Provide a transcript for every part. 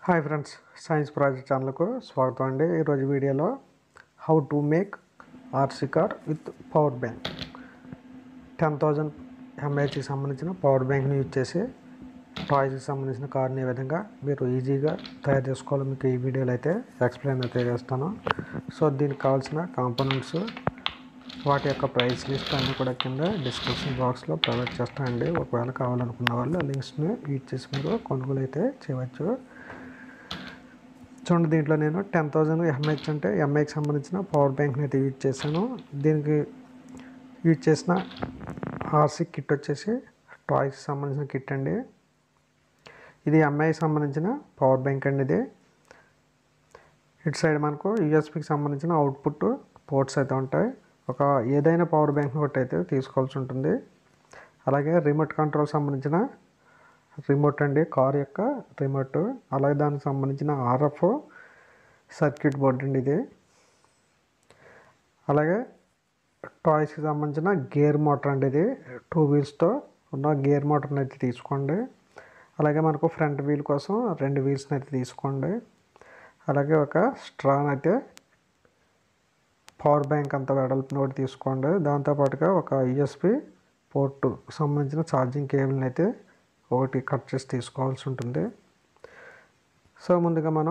hi friends science project ఛానల్కు స్వాగతం అండి ఈరోజు వీడియోలో how to make RC car with power bank ten thousand ఎంఏహెచ్కి సంబంధించిన పవర్ బ్యాంక్ని యూజ్ చేసి టాయ్స్కి సంబంధించిన కార్ని ఏ విధంగా మీరు ఈజీగా తయారు చేసుకోవాలో మీకు ఈ వీడియోలో అయితే ఎక్స్ప్లెయిన్ అయితే చేస్తాను సో దీనికి కావాల్సిన కాంపోనెంట్స్ వాటి యొక్క ప్రైస్ లిస్ట్ అన్నీ కూడా కింద డిస్క్రిప్షన్ బాక్స్లో ప్రొవైడ్ చేస్తానండి ఒకవేళ కావాలనుకున్న వాళ్ళు ఆ లింక్స్ని యూజ్ చేసి మీరు కొనుగోలు అయితే చేయవచ్చు చూడండి దీంట్లో నేను టెన్ థౌజండ్ ఎంఐహెచ్ అంటే ఎంఐకి సంబంధించిన పవర్ బ్యాంక్ని అయితే యూజ్ చేశాను దీనికి యూజ్ చేసిన ఆర్సీ కిట్ వచ్చేసి టాయ్స్కి సంబంధించిన కిట్ అండి ఇది ఎంఐకి సంబంధించిన పవర్ బ్యాంక్ అండి ఇది ఇటు సైడ్ మనకు యూఎస్పికి సంబంధించిన అవుట్పుట్ పోర్ట్స్ అయితే ఉంటాయి ఒక ఏదైనా పవర్ బ్యాంక్ ఒకటి అయితే తీసుకోవాల్సి ఉంటుంది అలాగే రిమోట్ కంట్రోల్ సంబంధించిన రిమోట్ అండి కార్ యొక్క రిమోట్ అలాగే దానికి సంబంధించిన ఆర్ఎఫ్ సర్క్యూట్ బోర్డ్ అండి ఇది అలాగే టాయ్స్కి సంబంధించిన గేర్ మోటార్ అండి ఇది టూ వీల్స్తో ఉన్న గేర్ మోటార్ని అయితే తీసుకోండి అలాగే మనకు ఫ్రంట్ వీల్ కోసం రెండు వీల్స్ని అయితే తీసుకోండి అలాగే ఒక స్ట్రాన్ అయితే పవర్ బ్యాంక్ అంత వెడల్పుని ఒకటి తీసుకోండి దాంతోపాటుగా ఒక యూఎస్పి పోర్ట్ సంబంధించిన ఛార్జింగ్ కేబుల్ని అయితే ఒకటి కట్ చేసి తీసుకోవాల్సి ఉంటుంది సో ముందుగా మనం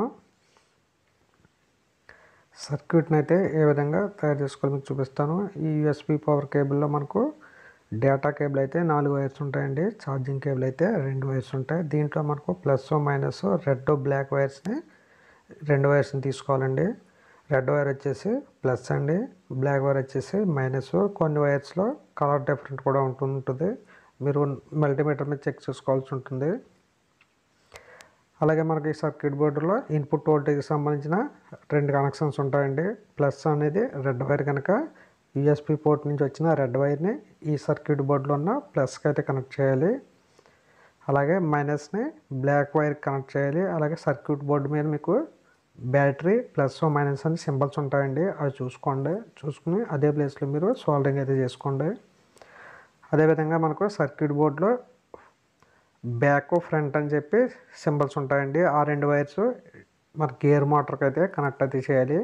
సర్క్యూట్ని అయితే ఏ విధంగా తయారు చేసుకోవాలో మీకు చూపిస్తాను ఈ యూఎస్పి పవర్ కేబుల్లో మనకు డేటా కేబుల్ అయితే నాలుగు వైర్స్ ఉంటాయండి ఛార్జింగ్ కేబుల్ అయితే రెండు వైర్స్ ఉంటాయి దీంట్లో మనకు ప్లస్ మైనస్ రెడ్ బ్లాక్ వైర్స్ని రెండు వైర్స్ని తీసుకోవాలండి రెడ్ వైర్ వచ్చేసి ప్లస్ అండి బ్లాక్ వైర్ వచ్చేసి మైనస్ కొన్ని వైర్స్లో కలర్ డిఫరెంట్ కూడా ఉంటుంటుంది మీరు మల్టీమీటర్ మీద చెక్ చేసుకోవాల్సి ఉంటుంది అలాగే మనకి సర్క్యూట్ బోర్డులో ఇన్పుట్ వోల్టేజ్కి సంబంధించిన రెండు కనెక్షన్స్ ఉంటాయండి ప్లస్ అనేది రెడ్ వైర్ కనుక యూఎస్పి పోర్ట్ నుంచి వచ్చిన రెడ్ వైర్ని ఈ సర్క్యూట్ బోర్డులో ఉన్న ప్లస్కి అయితే కనెక్ట్ చేయాలి అలాగే మైనస్ని బ్లాక్ వైర్ కనెక్ట్ చేయాలి అలాగే సర్క్యూట్ బోర్డు మీద మీకు బ్యాటరీ ప్లస్ మైనస్ అని సింబల్స్ ఉంటాయండి అవి చూసుకోండి చూసుకుని అదే ప్లేస్లో మీరు సోల్డరింగ్ అయితే చేసుకోండి అదేవిధంగా మనకు సర్క్యూట్ బోర్డులో బ్యాక్ ఫ్రంట్ అని చెప్పి సింబల్స్ ఉంటాయండి ఆ రెండు వైర్స్ మన గేర్ మోటార్కి అయితే కనెక్ట్ అయితే చేయాలి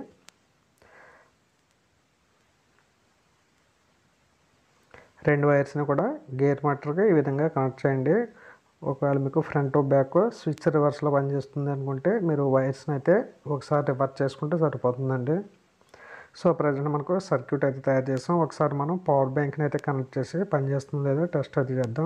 రెండు వైర్స్ని కూడా గేర్ మోటార్కి ఈ విధంగా కనెక్ట్ చేయండి ఒకవేళ మీకు ఫ్రంట్ బ్యాక్ స్విచ్ రివర్స్లో పనిచేస్తుంది అనుకుంటే మీరు వైర్స్ని అయితే ఒకసారి రివర్స్ చేసుకుంటే సరిపోతుందండి సో ప్రజెంట్ మనకు సర్క్యూట్ అయితే తయారు చేస్తాం ఒకసారి మనం పవర్ బ్యాంక్ని అయితే కనెక్ట్ చేసి పనిచేస్తుంది లేదో టెస్ట్ అయితే చేద్దాం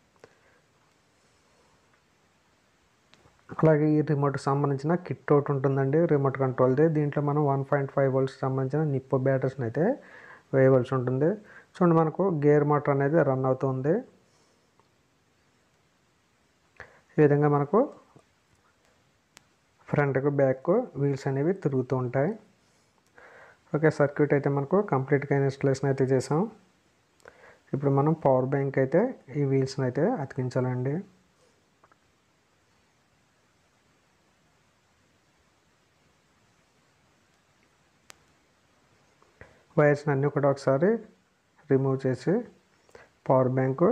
అలాగే ఈ రిమోట్కి సంబంధించిన కిట్ ఒకటి ఉంటుందండి రిమోట్ కంట్రోల్ది దీంట్లో మనం వన్ పాయింట్ ఫైవ్ వోల్ట్స్కి సంబంధించిన నిప్పో బ్యాటరీస్ని అయితే వేయవలసి ఉంటుంది చూడండి మనకు గేర్ మోటార్ అనేది రన్ అవుతుంది ఈ విధంగా మనకు ఫ్రంట్కు బ్యాక్ వీల్స్ అనేవి తిరుగుతూ ఉంటాయి ఓకే సర్క్యూట్ అయితే మనకు కంప్లీట్గా ఇన్స్టలేషన్ అయితే చేసాం ఇప్పుడు మనం పవర్ బ్యాంక్ అయితే ఈ వీల్స్ని అయితే అతికించాలండి వైర్స్ని అన్నీ కూడా ఒకసారి రిమూవ్ చేసి పవర్ బ్యాంకు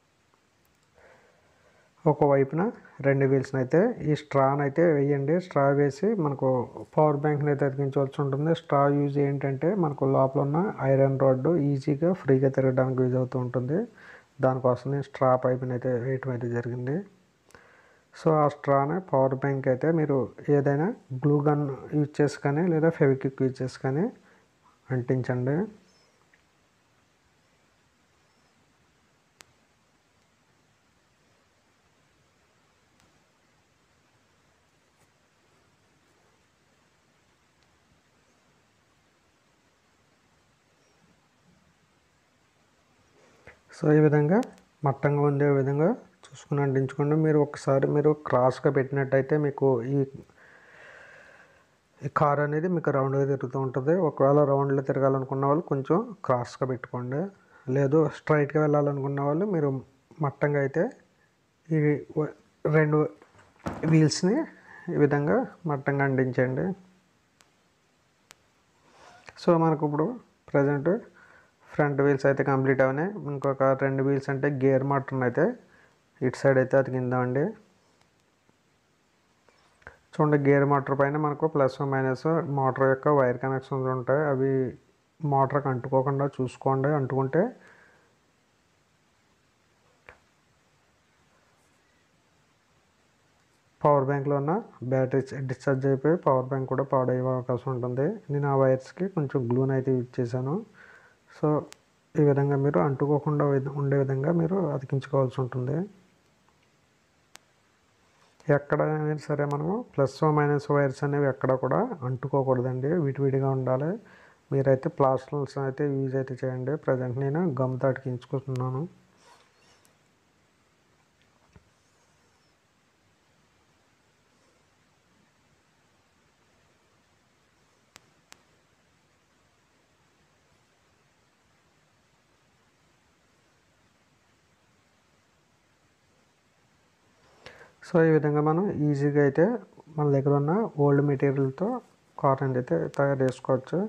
ఒకవైపున రెండు వీల్స్ని అయితే ఈ స్ట్రాన్ అయితే వేయండి స్ట్రా వేసి మనకు పవర్ బ్యాంక్ని అయితే అతికించవలసి ఉంటుంది స్ట్రా యూజ్ ఏంటంటే మనకు లోపల ఉన్న ఐరన్ రాడ్ ఈజీగా ఫ్రీగా తిరగడానికి యూజ్ అవుతూ ఉంటుంది దానికోసం నేను స్ట్రా పైప్ని అయితే వేయటం అయితే జరిగింది సో ఆ స్ట్రాని పవర్ బ్యాంక్ అయితే మీరు ఏదైనా గ్లూ గన్ యూజ్ చేసి కానీ లేదా ఫెవిక్విక్ యూజ్ చేసి కానీ అంటించండి సో ఈ విధంగా మట్టంగా ఉండే విధంగా చూసుకుని అంటించుకోండి మీరు ఒకసారి మీరు క్రాస్గా పెట్టినట్టయితే మీకు ఈ ఈ కార్ అనేది మీకు రౌండ్గా తిరుగుతూ ఉంటుంది ఒకవేళ రౌండ్లో తిరగాలనుకున్న వాళ్ళు కొంచెం క్రాస్గా పెట్టుకోండి లేదు స్ట్రైట్గా వెళ్ళాలనుకున్న వాళ్ళు మీరు మట్టంగా అయితే ఈ రెండు వీల్స్ని ఈ విధంగా మట్టంగా అంటించండి సో మనకు ఇప్పుడు ప్రజెంట్ ఫ్రంట్ వీల్స్ అయితే కంప్లీట్ అయినాయి ఇంకొక రెండు వీల్స్ అంటే గేర్ మోటార్ని అయితే ఇటు సైడ్ అయితే అతికిందామండి చూడండి గేర్ మోటార్ పైన మనకు ప్లస్ మైనస్ మోటార్ యొక్క వైర్ కనెక్షన్స్ ఉంటాయి అవి మోటార్కి అంటుకోకుండా చూసుకోండి అంటుకుంటే పవర్ బ్యాంక్లో ఉన్న బ్యాటరీ డిశ్చార్జ్ అయిపోయి పవర్ బ్యాంక్ కూడా పాడయ్యే అవకాశం ఉంటుంది నేను ఆ వైర్స్కి కొంచెం గ్లూన్ అయితే యూజ్ చేశాను సో ఈ విధంగా మీరు అంటుకోకుండా ఉండే విధంగా మీరు అతికించుకోవాల్సి ఉంటుంది ఎక్కడైనా సరే మనము ప్లస్ మైనస్ వైర్స్ అనేవి ఎక్కడ కూడా అంటుకోకూడదండి విడివిడిగా ఉండాలి మీరైతే ప్లాస్టర్స్ అయితే యూజ్ అయితే చేయండి ప్రజెంట్ నేను గమ్తో అతికించుకుంటున్నాను సో ఈ విధంగా మనం ఈజీగా అయితే మన దగ్గర ఉన్న ఓల్డ్ మెటీరియల్తో కార్నర్ అయితే తయారు చేసుకోవచ్చు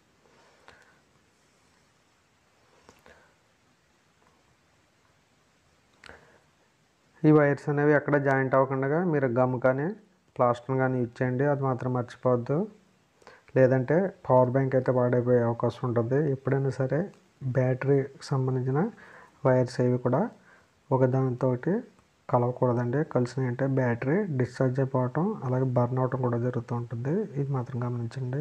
ఈ వైర్స్ అనేవి ఎక్కడ జాయింట్ అవ్వకుండా మీరు గమ్ కానీ ప్లాస్టర్ కానీ యూజ్ చేయండి అది మాత్రం మర్చిపోవద్దు లేదంటే పవర్ బ్యాంక్ అయితే పాడైపోయే అవకాశం ఉంటుంది ఎప్పుడైనా సరే బ్యాటరీకి సంబంధించిన వైర్స్ ఏవి కూడా ఒకదానితో కలవకూడదండి కలిసినాయి అంటే బ్యాటరీ డిశ్చార్జ్ అయిపోవటం అలాగే బర్న్ అవటం కూడా జరుగుతూ ఉంటుంది ఇది మాత్రం గమనించండి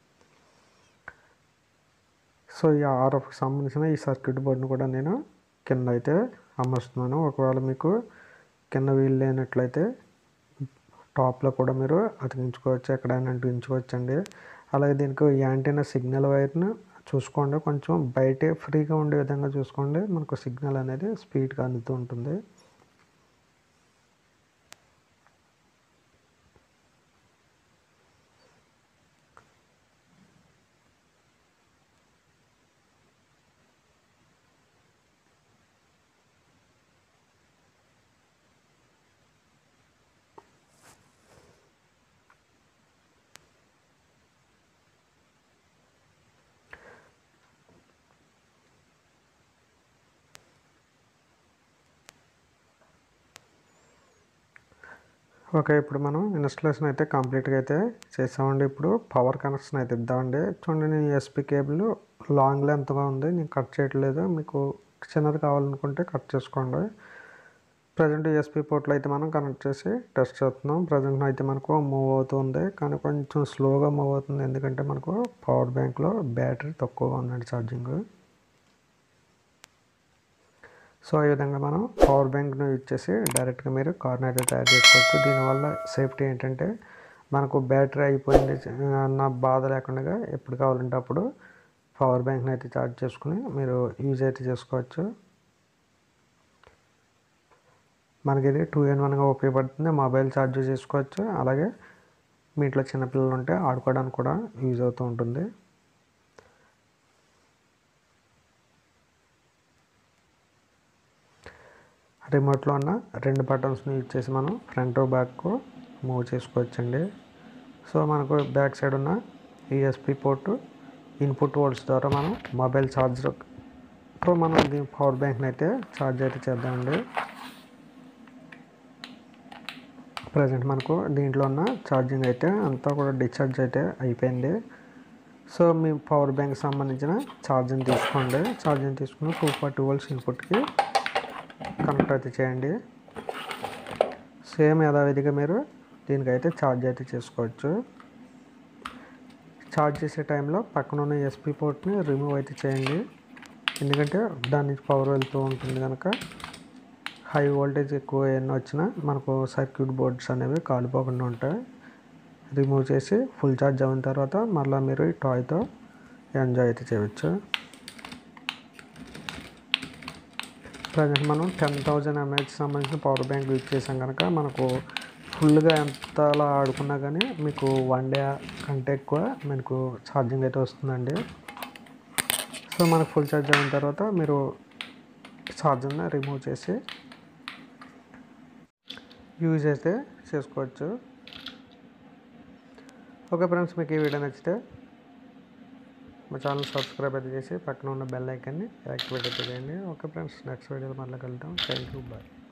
సో ఈ ఆర్ఎఫ్కి సంబంధించిన ఈ సర్క్యూట్ బోర్డును కూడా నేను కింద అయితే అమర్చుతున్నాను ఒకవేళ మీకు కింద వీలు లేనట్లయితే టాప్లో కూడా మీరు అతికించుకోవచ్చు ఎక్కడైనా అంటించుకోవచ్చు అండి అలాగే దీనికి యాంటీనా సిగ్నల్ వైర్ను చూసుకోండి కొంచెం బయటే ఫ్రీగా ఉండే విధంగా చూసుకోండి మనకు సిగ్నల్ అనేది స్పీడ్గా అందుతూ ఉంటుంది ఓకే ఇప్పుడు మనం ఇన్స్టలేషన్ అయితే కంప్లీట్గా అయితే చేసామండి ఇప్పుడు పవర్ కనెక్షన్ అయితే ఇద్దామండి చూడండి నేను ఎస్పీ కేబుల్ లాంగ్ లెంత్గా ఉంది నేను కట్ చేయట్లేదు మీకు చిన్నది కావాలనుకుంటే కట్ చేసుకోండి ప్రజెంట్ ఎస్పీ పోర్ట్లో అయితే మనం కనెక్ట్ చేసి టెస్ట్ చేస్తున్నాం ప్రజెంట్ అయితే మనకు మూవ్ అవుతుంది కానీ కొంచెం స్లోగా మూవ్ అవుతుంది ఎందుకంటే మనకు పవర్ బ్యాంక్లో బ్యాటరీ తక్కువగా ఉందండి ఛార్జింగ్ సో ఈ విధంగా మనం పవర్ బ్యాంక్ను యూజ్ చేసి డైరెక్ట్గా మీరు కార్నర్ అయితే తయారు చేసుకోవచ్చు దీనివల్ల సేఫ్టీ ఏంటంటే మనకు బ్యాటరీ అయిపోయింది అన్న బాధ లేకుండా ఎప్పుడు కావాలంటే అప్పుడు పవర్ బ్యాంక్ని అయితే ఛార్జ్ చేసుకుని మీరు యూజ్ అయితే చేసుకోవచ్చు మనకి ఇది టూ ఇన్ వన్గా ఉపయోగపడుతుంది మొబైల్ ఛార్జ్ చేసుకోవచ్చు అలాగే మీ ఇంట్లో చిన్నపిల్లలు ఉంటే ఆడుకోవడానికి కూడా యూజ్ అవుతూ ఉంటుంది రిమోట్లో ఉన్న రెండు బటన్స్ని యూజ్ చేసి మనం ఫ్రంట్ బ్యాక్ మూవ్ చేసుకోవచ్చండి సో మనకు బ్యాక్ సైడ్ ఉన్న యూఎస్పి పోర్టు ఇన్పుట్ వోల్ట్స్ ద్వారా మనం మొబైల్ ఛార్జర్తో మనం దీని పవర్ బ్యాంక్ని అయితే ఛార్జ్ అయితే చేద్దామండి ప్రజెంట్ మనకు దీంట్లో ఉన్న ఛార్జింగ్ అయితే అంతా కూడా డిశ్చార్జ్ అయితే అయిపోయింది సో మీ పవర్ బ్యాంక్ సంబంధించిన ఛార్జింగ్ తీసుకోండి ఛార్జింగ్ తీసుకుని టూ ఫార్టీ వోల్ట్స్ ఇన్పుట్కి కనెక్ట్ అయితే చేయండి సేమ్ యథావిధిగా మీరు దీనికైతే ఛార్జ్ అయితే చేసుకోవచ్చు ఛార్జ్ చేసే టైంలో పక్కన ఉన్న ఎస్పీ పోర్ట్ని రిమూవ్ అయితే చేయండి ఎందుకంటే దాని నుంచి పవర్ వెళ్తూ ఉంటుంది కనుక హై వోల్టేజ్ ఎక్కువ ఎన్ని వచ్చినా మనకు సర్క్యూట్ బోర్డ్స్ అనేవి కాలిపోకుండా ఉంటాయి రిమూవ్ చేసి ఫుల్ ఛార్జ్ అయిన తర్వాత మళ్ళీ మీరు ఈ టాయ్తో ఎంజాయ్ అయితే చేయవచ్చు ప్రజెంట్ మనం టెన్ థౌజండ్ ఎంఏహెచ్ సంబంధించిన పవర్ బ్యాంక్ యూజ్ చేసాం కనుక మనకు ఫుల్గా ఎంతలా ఆడుకున్నా కానీ మీకు వన్ డే కంటే ఎక్కువ మనకు ఛార్జింగ్ అయితే వస్తుందండి సో మనకు ఫుల్ ఛార్జ్ అయిన తర్వాత మీరు ఛార్జర్ని రిమూవ్ చేసి యూజ్ అయితే చేసుకోవచ్చు ఓకే ఫ్రెండ్స్ మీకు ఈ వీడియో నచ్చితే మా ఛానల్ సబ్స్క్రైబ్ అయితే చేసి పక్కన ఉన్న బెల్ ఐకాన్ని యాక్టివేట్ అయితే చేయండి ఓకే ఫ్రెండ్స్ నెక్స్ట్ వీడియోలో మళ్ళీ కలుద్దాం థ్యాంక్ యూ బాయ్